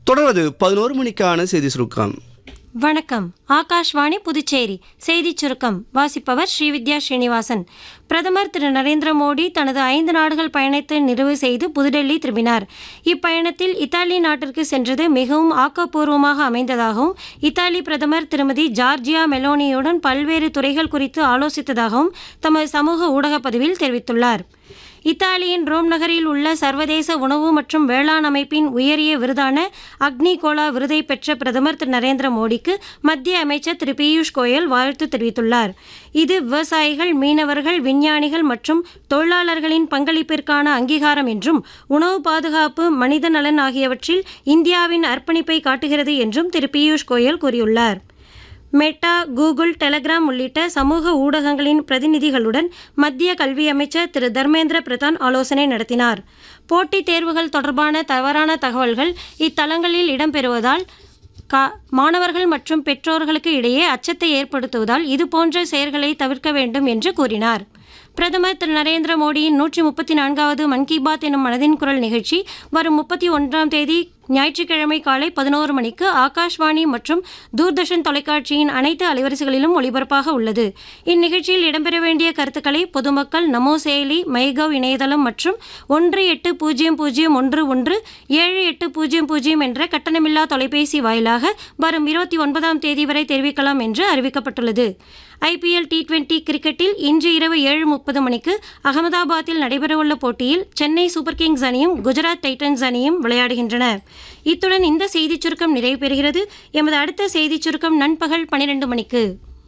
தொடர்வது பதினோரு மணிக்கான செய்தி சுருக்கம் வணக்கம் ஆகாஷ்வாணி புதுச்சேரி செய்திச் சுருக்கம் வாசிப்பவர் ஸ்ரீவித்யா ஸ்ரீனிவாசன் பிரதமர் திரு நரேந்திர மோடி தனது ஐந்து நாடுகள் பயணத்தை நிறைவு செய்து புதுடெல்லி திரும்பினார் இப்பயணத்தில் இத்தாலி நாட்டிற்கு சென்றது மிகவும் ஆக்கப்பூர்வமாக அமைந்ததாகவும் இத்தாலி பிரதமர் திருமதி ஜார்ஜியா மெலோனியுடன் பல்வேறு துறைகள் குறித்து ஆலோசித்ததாகவும் தமது சமூக ஊடகப் பதிவில் தெரிவித்துள்ளார் இத்தாலியின் ரோம் நகரில் உள்ள சர்வதேச உணவு மற்றும் வேளாண் அமைப்பின் உயரிய விருதான அக்னி கோலா விருதை பெற்ற பிரதமர் திரு நரேந்திர மோடிக்கு மத்திய அமைச்சர் திரு பியூஷ் கோயல் வாழ்த்து தெரிவித்துள்ளார் இது விவசாயிகள் மீனவர்கள் விஞ்ஞானிகள் மற்றும் தொழிலாளர்களின் பங்களிப்பிற்கான அங்கீகாரம் என்றும் உணவு பாதுகாப்பு மனித நலன் ஆகியவற்றில் இந்தியாவின் அர்ப்பணிப்பை காட்டுகிறது என்றும் திரு பியூஷ் கோயல் கூறியுள்ளார் மெட்டா கூகுள் டெலகிராம் உள்ளிட்ட சமூக ஊடகங்களின் பிரதிநிதிகளுடன் மத்திய கல்வி அமைச்சர் திரு தர்மேந்திர பிரதான் ஆலோசனை நடத்தினார் போட்டித் தேர்வுகள் தொடர்பான தவறான தகவல்கள் இத்தளங்களில் இடம்பெறுவதால் கா மாணவர்கள் மற்றும் பெற்றோர்களுக்கு இடையே அச்சத்தை ஏற்படுத்துவதால் இதுபோன்ற செயல்களை தவிர்க்க வேண்டும் என்று கூறினார் பிரதமர் திரு நரேந்திர மோடியின் நூற்றி முப்பத்தி நான்காவது மன் கி பாத் எனும் மனதின் குரல் நிகழ்ச்சி வரும் முப்பத்தி ஒன்றாம் தேதி ஞாயிற்றுக்கிழமை காலை பதினோரு மணிக்கு ஆகாஷ்வாணி மற்றும் தூர்தர்ஷன் தொலைக்காட்சியின் அனைத்து அலைவரிசைகளிலும் ஒளிபரப்பாக உள்ளது இந்நிகழ்ச்சியில் இடம்பெற வேண்டிய கருத்துக்களை பொதுமக்கள் நமோ செயலி மைகவ் இணையதளம் மற்றும் ஒன்று எட்டு பூஜ்ஜியம் பூஜ்ஜியம் ஒன்று ஒன்று ஏழு எட்டு பூஜ்ஜியம் பூஜ்ஜியம் என்ற கட்டணமில்லா தொலைபேசி வாயிலாக வரும் இருபத்தி ஒன்பதாம் தேதி வரை தெரிவிக்கலாம் என்று அறிவிக்கப்பட்டுள்ளது ஐபிஎல் டி டுவெண்டி கிரிக்கெட்டில் இன்று இரவு ஏழு முப்பது மணிக்கு அகமதாபாத்தில் நடைபெறவுள்ள போட்டியில் சென்னை சூப்பர் கிங்ஸ் அணியும் குஜராத் டைட்டன்ஸ் அணியும் விளையாடுகின்றன இத்துடன் இந்த செய்திச் சுருக்கம் நிறைவு பெறுகிறது எமது அடுத்த செய்திச் சுருக்கம் நண்பகல் பனிரெண்டு மணிக்கு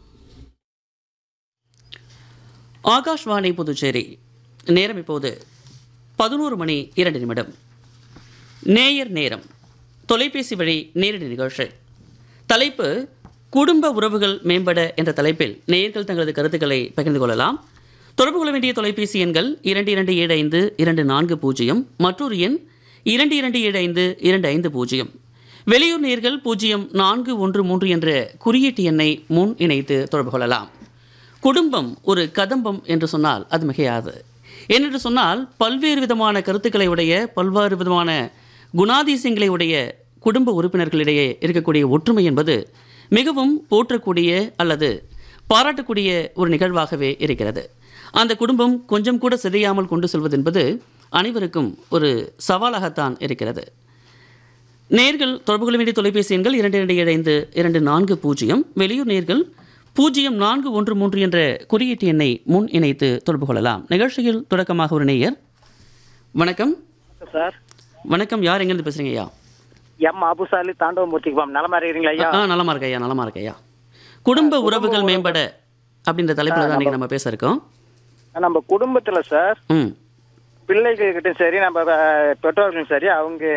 ஆகாஷ்வாணி புதுச்சேரி நேரம் இப்போது பதினோரு மணி இரண்டு நிமிடம் நேயர் நேரம் தொலைபேசி வழி நேரடி நிகழ்ச்சி தலைப்பு குடும்ப உறவுகள் மேம்பட என்ற தலைப்பில் நேயர்கள் தங்களது கருத்துக்களை பகிர்ந்து கொள்ளலாம் தொடர்பு கொள்ள வேண்டிய தொலைபேசி எண்கள் இரண்டு இரண்டு ஏழு ஐந்து இரண்டு நான்கு பூஜ்ஜியம் மற்றொரு எண் இரண்டு இரண்டு ஏழு ஐந்து இரண்டு ஐந்து பூஜ்ஜியம் வெளியூர் நேர்கள் பூஜ்ஜியம் நான்கு ஒன்று மூன்று என்ற குறியீட்டு எண்ணை முன் இணைத்து தொடர்பு கொள்ளலாம் குடும்பம் ஒரு கதம்பம் என்று சொன்னால் அது மிகையாது ஏனென்று சொன்னால் பல்வேறு விதமான கருத்துக்களை உடைய பல்வேறு விதமான குணாதிசயங்களை உடைய குடும்ப உறுப்பினர்களிடையே இருக்கக்கூடிய ஒற்றுமை என்பது மிகவும் போற்றக்கூடிய அல்லது பாராட்டக்கூடிய ஒரு நிகழ்வாகவே இருக்கிறது அந்த குடும்பம் கொஞ்சம் கூட சிதையாமல் கொண்டு செல்வது என்பது அனைவருக்கும் ஒரு சவாலாகத்தான் இருக்கிறது நேர்கள் தொடர்பு கொள்ள வேண்டிய தொலைபேசி எண்கள் இரண்டு இரண்டு ஏழு ஐந்து இரண்டு நான்கு பூஜ்ஜியம் வெளியூர் நேர்கள் பூஜ்ஜியம் நான்கு ஒன்று மூன்று என்ற குறியீட்டு எண்ணை முன் இணைத்து தொடர்பு கொள்ளலாம் நிகழ்ச்சியில் தொடக்கமாக ஒரு நேயர் வணக்கம் சார் வணக்கம் யார் எங்கேருந்து பேசுறீங்க ஐயா எம் அபுசாலி தாண்டவமூர்த்திக்குமாம் நலமா இருக்கிறீங்களா ஐயா ஆ நலமா இருக்க ஐயா நலமா இருக்க ஐயா குடும்ப உறவுகள் மேம்பட அப்படின்ற தலைப்பில் தான் நீங்கள் நம்ம பேச இருக்கோம் நம்ம குடும்பத்துல சார் ம் பிள்ளைகள்கிட்ட சரி நம்ம அஹ், பெற்றோர்களும் சரி அவங்க